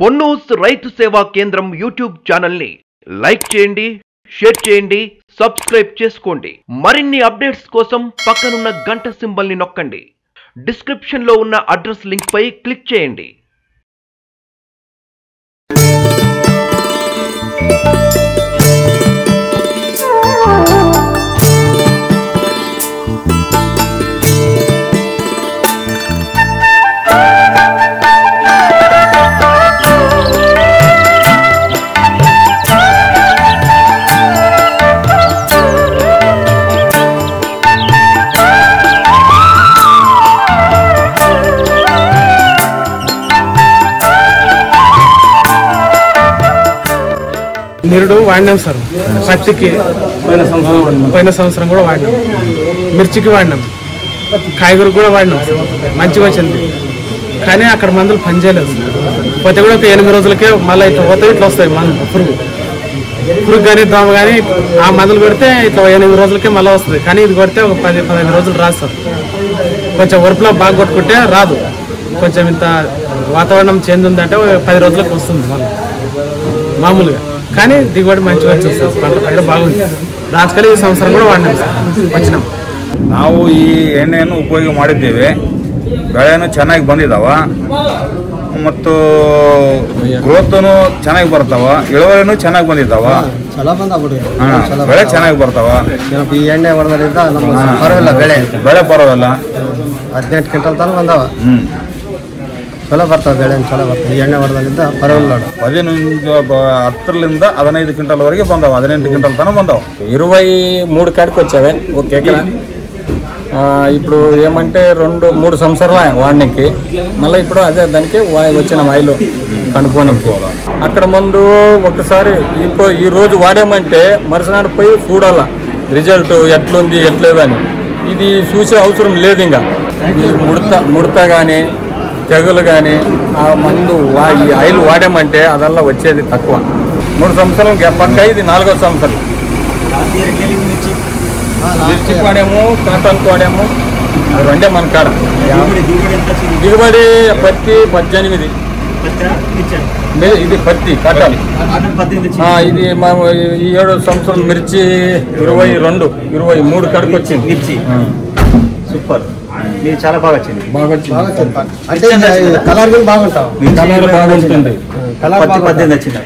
పొన్నూస్ రైతు సేవా కేంద్రం యూట్యూబ్ ఛానల్ ని లైక్ చేయండి షేర్ చేయండి సబ్స్క్రైబ్ చేసుకోండి మరిన్ని అప్డేట్స్ కోసం పక్కనున్న గంట సింబల్ ని నొక్కండి డిస్క్రిప్షన్ లో ఉన్న అడ్రస్ లింక్ పై క్లిక్ చేయండి నిరుడు వాడినాం సార్ పత్తికి పోయిన సంవత్సరం పోయిన సంవత్సరం కూడా వాడినాం మిర్చికి వాడినాం కాయగూర కూడా వాడినాం సార్ మంచిగా వచ్చింది కానీ అక్కడ మందులు పనిచేయలేదు పోతే కూడా ఒక ఎనిమిది రోజులకే మళ్ళీ ఇట్లా పోతే ఇట్లా వస్తాయి మందు పురుగు పురుగు కానీ దోమ కానీ ఆ మందులు పెడితే ఇట్లా ఎనిమిది రోజులకే మళ్ళీ వస్తుంది కానీ ఇది కొడితే ఒక పది పదిహేను రోజులు రాదు సార్ కొంచెం వరుపులో బాగా కొట్టుకుంటే రాదు కొంచెం ఇంత వాతావరణం చేంజ్ ఉందంటే ఒక పది రోజులకు వస్తుంది మళ్ళీ మామూలుగా కానీ దిగుబడి మంచిగా వచ్చింది సార్ పంట పంట బాగుంది దాచుకొని ఈ ಸಂವತ್ಸರ కూడా ವಾಡಿನಾಂ ಸರ್ వచ్చినాం ನಾವು ಈ ಎಣ್ಣೆಯನ್ನು ಉಪಯೋಗ ಮಾಡಿದ್ದೇವೆ ಬೆಳೆನೂ ಚೆನ್ನಾಗಿ ಬಂದಿದಾವ ಮತ್ತು ಗ್ರೋತನು ಚೆನ್ನಾಗಿ ಬರ್ತಾವ ಇಳುವರಿನೂ ಚೆನ್ನಾಗಿ ಬಂದಿದ್ದಾವ ಚಲೋ ಬಂದ ಬಿಡಿ ಹಾ, ಬೆಳೆ ಚೆನ್ನಾಗಿ ಬರ್ತಾವ ಏನಪ್ಪ ಈ ಎಣ್ಣೆ ಹೊಡೆದ್ರಿಂದ ನಮ್ಮ ಪರವಾಗಿಲ್ಲ ಬೆಳೆ ಬೆಳೆ ಪರವಾಗಿಲ್ಲ ಹದಿನೆಂಟು ಕ್ವಿಂಟಲ್ ತನಕ ಬಂದಾವ ಹ್ಮ್ ಚಲೋ ಬರ್ತಾವ ಬೆಳೆ ಚಲೋ ಬರ್ತಾವ ಈ ಎಣ್ಣೆ ಹೊಡೆದ್ರಿಂದ ಪರವಾಗಿಲ್ಲ ನೋಡು పదిహేను హత్తರಿಂದ హదినైదు క్వింటల్ వరకు ಬಂದಾವ ಹದಿನೆಂಟು క్వింటల్ తన ಬಂದಾವ ఇరవై మూడు కాడికి వచ్చావే ఒక ఎకరా ఆ, ఇప్పుడు ఏమంటే రెండు మూడు సంవత్సరాలు వాడికి మళ్ళీ ఇప్పుడు అదే దానికి వా- వచ్చిన ఆయిల్ కనుక్కొని అక్కడ ముందు ఒకసారి ఇప్పుడు ఈ రోజు వాడామంటే మరుసనాడు పోయి చూడాల రిజల్ట్ ఎట్లుంది ఎట్లేదని ఇది చూసే అవసరం లేదు ఇంకా ఈ ముడత ముడత కానీ తెగులు కానీ ఆ మందు వా- ఈ ఆయిల్ వాడామంటే అదల్లా వచ్చేది తక్కువ మూడు సంవత్సరం గ్యాప్ పక్క ఇది నాలుగో సంవత్సరం మిర్చికి వాడాము కాటన్కి వాడాము అది రెండే మన కాడ దిగుబడి పత్తి పద్దెనిమిది మి- ఇది పత్తి కాటన్ ఆ, ఇది మా ఈ ఏడు సంవత్సరం మిర్చి ఇరవై రెండు ఇరవై మూడు కాడికి వచ్చింది మిర్చి సూపర్ ఇది చాలా బాగా వచ్చింది బాగా వచ్చింది అంటే కలర్ కూడా బాగుంటావు కలర్ బాగుంటుంది కలర్ పత్తి పద్దెనిమిది వచ్చింది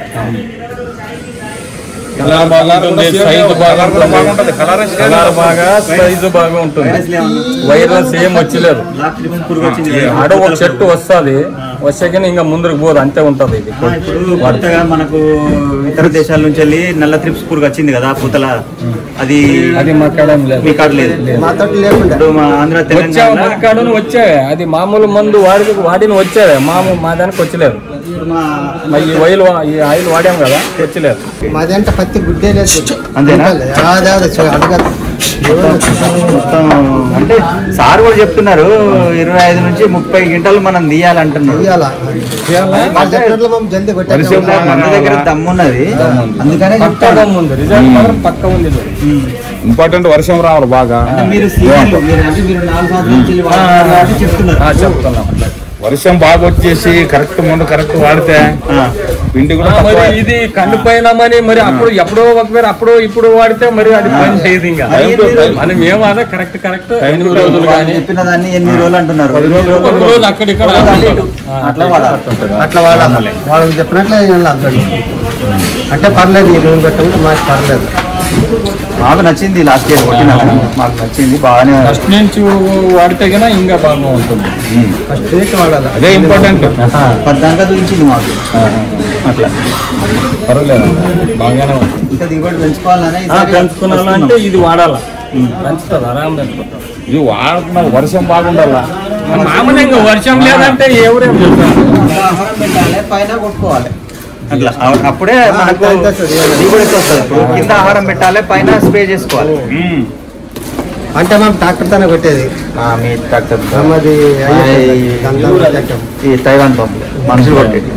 కలర్ బాగుంటుంది సైజు బాగా కూడా బాగుంటది కలర్ కలర్ బాగా సైజు బాగా ఉంటుంది వైరస్ ఏం వచ్చలేదు పురుగు వచ్చింది ఆడ ఒక చెట్టు వస్తుంది వచ్చాక ఇంకా ముందుకు పోదు అంతే ఉంటది ఇది ఆ, ఇప్పుడు కొత్తగా మనకు ఇతర దేశాల నుంచి వెళ్ళి నల్ల త్రిప్స్ పురుగు వచ్చింది కదా పూతల అది అది మా కాడ ఏం లేదు మీ కాడ లేదు మా తోటి లేకుండా ఇప్పుడు మా ఆంధ్ర వచ్చావు తెలంగాణ మన కాడను వచ్చావే అది మామూలు మందు వాడి వాడిన వచ్చావే మాము మా దానికి వచ్చలేదు మా మరి ఈ ఆయిల్ వా- ఈ ఆయిల్ వాడాం కదా వచ్చలేదు మాదంటే పత్తి గుడ్డే లేదు అంతేనా? అదే అదే చూ- అడగదు మొత్తం అంటే సార్ కూడా చెప్తున్నారు ఇరవై ఐదు నుంచి ముప్పై గంటలు మనం తీయాలంటున్నారు ఇయ్యాల మా చెట్లలో మనం జల్దీ కొట్టేస్తాం మన దగ్గర దమ్మున్నది అందుకనే పక్క చెప్తాను దమ్ము ఉంది రిజల్ట్ మాత్రం పక్క ఉంది ఇది. ఇంపార్టెంట్ వర్షం రావాలి బాగా అంటే మీరు సీనియర్లు, మీరు అంటే మీరు నాలుగు సంవత్సరాల నుంచి వాడుతున్నారు కాబట్టి చెప్తున్నారు ఆ, చెప్తున్నాం వర్షం బాగా వచ్చేసి కరెక్ట్ ముందు కరెక్ట్ వాడితే ఆ. పిండి ఆ, కూడా మరి తక్కువ. ఇది కండు పైన మరి మరి అప్పుడు ఎప్పుడో ఒకవేళ అప్పుడు ఇప్పుడు వాడితే మరి అది పని చేయదు ఇంకా Time to time. మనం ఏం అదే కరెక్ట్ కరెక్ట్ Time to ఎనిమిది time. రోజులు వాళ్ళు కానీ చెప్పిన దాన్ని ఎనిమిది రోజులు అంటున్నారు ఒక రోజు అక్కడ ఇక్కడ అటు ఇటు. అట్లా వాడాలి అట్లా వాడాలి వాళ్ళకి చెప్పినట్లే వినాలి అందరూ. అంటే పర్లేదు ఈ రూమ్ పెట్టడం మాకు పర్లేదు మాకు నచ్చింది లాస్ట్ ఇయర్ కొట్టినా మాకు నచ్చింది బాగానే ఫస్ట్ నుంచి వాడితే కన్నా ఇంకా బాగా ఉంటుంది ఫస్ట్ నుంచి వాడాలి అదే ఇంపార్టెంట్ పద్దాకా చూపించింది మాకు అట్లా పర్వాలేదు బాగానే ఉంటుంది ఇంకా దిగుబడి పెంచుకోవాలని ఆ, పెంచుకున్నాలంటే ఇది వాడాలా పెంచుతుంది ఆరాం పెంచుతుంది ఇది వాడుతున్న వర్షం బాగుండాలా మామూలుగా ఇంకా వర్షం లేదంటే ఎవరేం చెప్తారు ఆహారం పెట్టాలి పైన కొట్టుకోవాలి అట్లా అ- అప్పుడే మనకు అంతే సార్. దిగుబడి ఎక్కువ వస్తుంది ఇప్పుడు కింద ఆహారం పెట్టాలి పైన స్ప్రే చేసుకోవాలి అంటే మనం ట్రాక్టర్ తోనే కొట్టేది ఆ, మీ ట్రాక్టర్ మాది ఆ, ఈ- అయ్యే ఈ తైవాన్ పంప్ మనుషులు కొట్టేది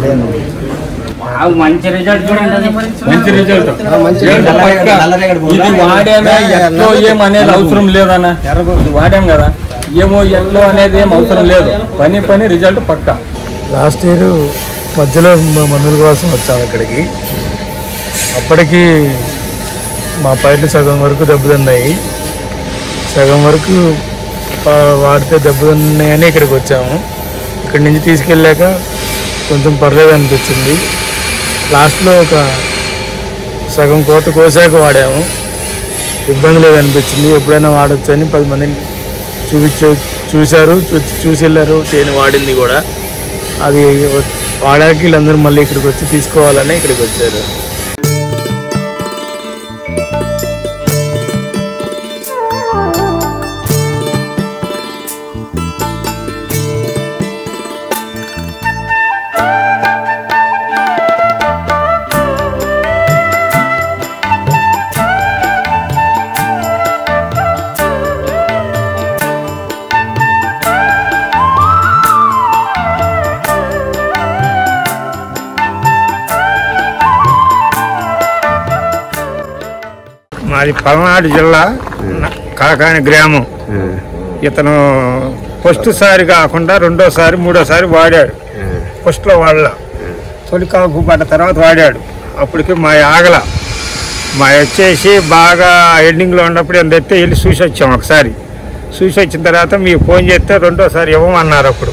మంచి రిజల్ట్ మంచి ఏంటో నల్లరేగడి- పక్క నల్లరేగడి పువ్వు. ఇది వాడామే ఎట్లో ఏం అనేది అవసరం లేదన్న ఇది వాడాం కదా ఏమో ఎట్లో అనేది ఏం అవసరం లేదు పని పని రిజల్ట్ పక్క లాస్ట్ ఇయర్ మధ్యలో మ- మందుల కోసం వచ్చాము ఇక్కడికి అప్పటికి మా పైర్లు సగం వరకు దెబ్బతిన్నాయి సగం వరకు ఆ, వాడితే దెబ్బతిన్నాయని ఇక్కడికి వచ్చాము ఇక్కడి నుంచి తీసుకెళ్ళాక కొంచెం పర్లేదు అనిపించింది లాస్ట్లో ఒక సగం కోత కోసాక వాడాము ఇబ్బంది లేదు అనిపించింది ఎప్పుడైనా వాడచ్చు అని పది మందిని చూపించు చూశారు చూ- చూసి వెళ్ళారు చేయని వాడింది కూడా అది వాడాక వీళ్ళందరూ మళ్ళీ ఇక్కడికి వచ్చి తీసుకోవాలని ఇక్కడికి వచ్చారు మాది పల్నాడు జిల్లా కాకాని గ్రామం ఇతను ఫస్ట్ సారి కాకుండా రెండోసారి మూడోసారి వాడాడు ఫస్ట్లో వాడలా తొలి కాపు పడ్డ తర్వాత వాడాడు అప్పటికి మా ఆగల మా వచ్చేసి బాగా ఎండింగ్లో ఉన్నప్పుడు ఎంత ఎత్తే వెళ్ళి చూసి వచ్చాం ఒకసారి చూసి వచ్చిన తర్వాత మీకు ఫోన్ చేస్తే రెండోసారి ఇవ్వమన్నారు అప్పుడు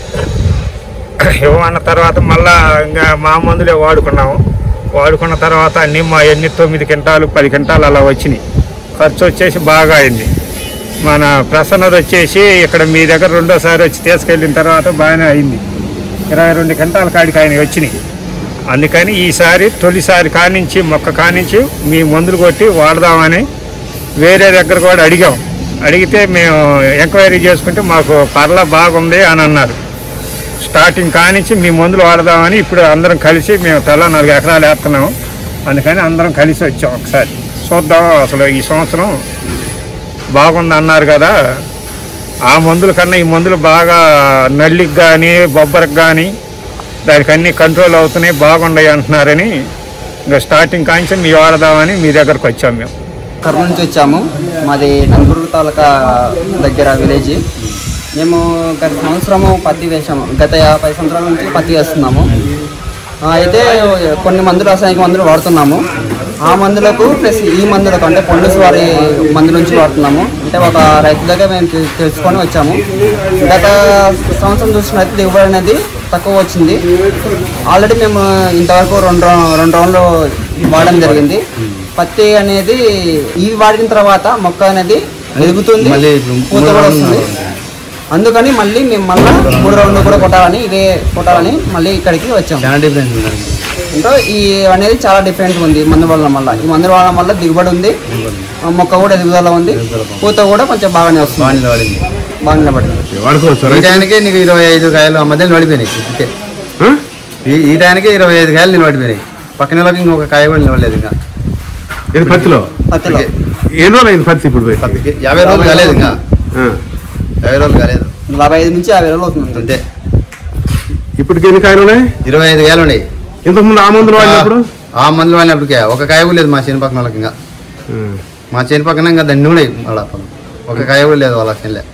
ఇవ్వమన్న తర్వాత మళ్ళా ఇంకా మా మందులే వాడుకున్నాము వాడుకున్న తర్వాత అన్ని మా ఎన్ని తొమ్మిది క్వింటాలు పది క్వింటాలు అలా వచ్చినాయి ఖర్చు వచ్చేసి బాగా అయింది మన ప్రసన్నది వచ్చేసి ఇక్కడ మీ దగ్గర రెండోసారి వచ్చి తీసుకెళ్ళిన తర్వాత బాగానే అయింది ఇరవై రెండు క్వింటాల కాడికి ఆయన వచ్చినాయి అందుకని ఈసారి తొలిసారి కానించి మొక్క కానించి మీ మందులు కొట్టి వాడదామని వేరే దగ్గర కూడా అడిగాం అడిగితే మేము ఎంక్వైరీ చేసుకుంటే మాకు పర్ల బాగుంది అని అన్నారు స్టార్టింగ్ కానించి మీ మందులు వాడదామని ఇప్పుడు అందరం కలిసి మేము తెల్ల నాలుగు ఎకరాలు వేస్తున్నాం అందుకని అందరం కలిసి వచ్చాం ఒకసారి చూద్దాం అసలు ఈ సంవత్సరం బాగుంది అన్నారు కదా ఆ మందుల కన్నా ఈ మందులు బాగా నల్లికి కానీ బొబ్బరికి కానీ దానికి అన్ని కంట్రోల్ అవుతున్నాయి బాగున్నాయి అంటున్నారని ఇంకా స్టార్టింగ్ కాంచి మీ వాడదామని మీ దగ్గరకు వచ్చాం మేము కర్నూలు నుంచి వచ్చాము మాది నంబూరు తాలూకా దగ్గర విలేజ్ మేము గత సంవత్సరము పత్తి వేసాము గత యాభై సంవత్సరాల నుంచి పత్తి వేస్తున్నాము ఆ, అయితే కొన్ని మందులు రసాయనిక మందులు వాడుతున్నాము ఆ మందులకు ప్లస్ ఈ మందులకు అంటే పొండుస్ వారి మందు నుంచి వాడుతున్నాము అంటే ఒక రైతు దగ్గర మేము తె- తెలుసుకొని వచ్చాము గత సంవత్సరం చూసినట్టు దిగుబడి అనేది తక్కువ వచ్చింది ఆల్రెడీ మేము ఇంతవరకు రెండు రౌ- రెండు రౌండ్లు వాడడం జరిగింది పత్తి అనేది ఇవి వాడిన తర్వాత మొక్క అనేది ఎదుగుతుంది పూత కూడా వస్తుంది అందుకని మళ్ళీ మేము మళ్ళీ మూడు రౌండ్లు కూడా కొట్టాలని ఇవే కొట్టాలని మళ్ళీ ఇక్కడికి వచ్చాము అంటే ఈ అనేది చాలా డిఫరెంట్ ఉంది మందు వల్ల వల్ల ఈ మందు వాడడం వల్ల దిగుబడి ఉంది ఆ మొక్క కూడా ఎదుగుదల ఉంది పూత కూడా కొంచెం బాగానే వస్తుంది బాగా నిలబడింది ఈ టైంకే నీకు ఇరవై ఐదు కాయలు ఆ మధ్యలో నడిపోయినాయి అంతే ఈ ఈ టైంకే ఇరవై ఐదు కాయలు నిలబడిపోయినాయి పక్కన వాళ్ళకి ఇంకొక కాయ కూడా నిలవలేదు ఇంకా ఇది పత్తిలో పత్తిలో ఎన్ని రోజులు అయింది పత్తి ఇప్పుడు పెట్టి? పత్తికి యాభై రోజులు కాలేదు ఇంకా ఆ. యాభై రోజులు కాలేదు నలభై ఐదు నుంచి యాభై రోజులు అవుతుంది అంతే ఇప్పటికి ఎన్ని కాయలు ఉన్నాయి ఇరవై ఐదు కాయలు ఉన్నాయి ఇంతకుముందు ఆ మందులు వాడినప్పుడు ఆ మందులు వాడినప్పటికే ఒక కాయ కూడా లేదు మా చేను పక్కన వాళ్ళకి ఇంకా మా చేను పక్కన ఇంకా దండి ఉన్నాయి వాళ్ళ ఒక కాయ కూడా లేదు వాళ్ళ చేనులే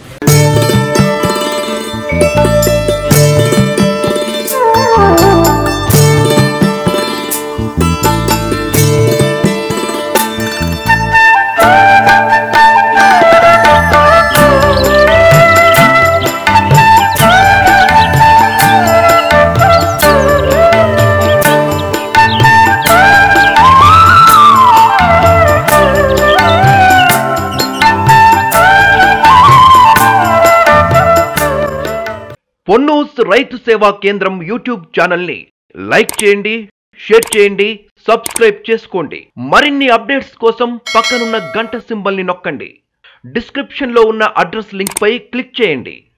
పొన్నూస్ రైతు సేవా కేంద్రం యూట్యూబ్ ఛానల్ని లైక్ చేయండి షేర్ చేయండి సబ్స్క్రైబ్ చేసుకోండి మరిన్ని అప్డేట్స్ కోసం పక్కనున్న గంట సింబల్ని నొక్కండి డిస్క్రిప్షన్లో ఉన్న అడ్రస్ లింక్ పై క్లిక్ చేయండి